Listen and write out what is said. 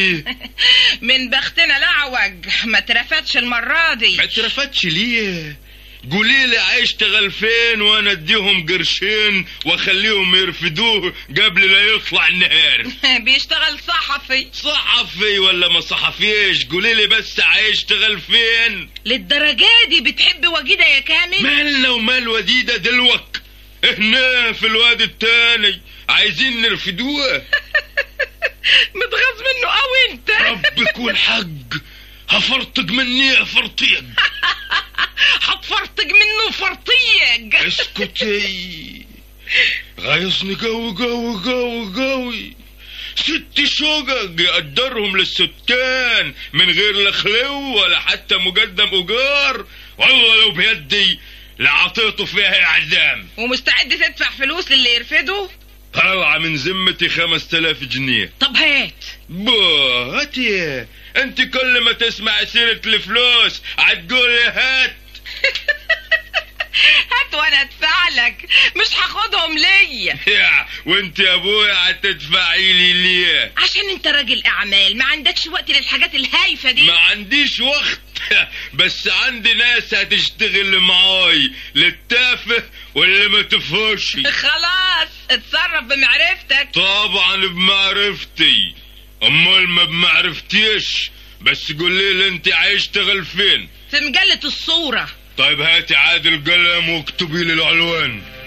ليه من بختنا لعوج ما اترفتش المرة دي ما اترفتش ليه قولي لي هيشتغل فين وانا اديهم قرشين واخليهم يرفدوه قبل لا يطلع النهار بيشتغل صحفي صحفي ولا ما صحفيش قولي لي بس هيشتغل فين للدرجة دي بتحب وجيدة يا كامل مالنا ومال وديدة دلوك هنا في الواد التاني عايزين نرفدوه متغاظ منه قوي انت ربك والحق هفرطق مني فرطيق هتفرطج منه فرطيج اسكتي غايصني قوي قوي قوي قوي ست شقق يقدرهم للسكان من غير لا خلو ولا حتى مقدم ايجار والله لو بيدي لعطيته فيها اعدام ومستعد تدفع فلوس للي يرفده طالعة من ذمتي خمس تلاف جنيه طب هات بو هاتي انت كل ما تسمع سيرة الفلوس هتقولي هات هات وانا ادفع لك مش هاخدهم ليا يا وانت يا ابويا هتدفعي لي ليه عشان انت راجل اعمال ما عندكش وقت للحاجات الهايفه دي ما عنديش وقت بس عندي ناس هتشتغل معاي للتافه واللي ما تفهمش خلاص اتصرف بمعرفتك طبعا بمعرفتي امال ما بمعرفتيش بس قولي لي انت هيشتغل فين في مجله الصوره طيب هاتي عادل قلم واكتبي لي العنوان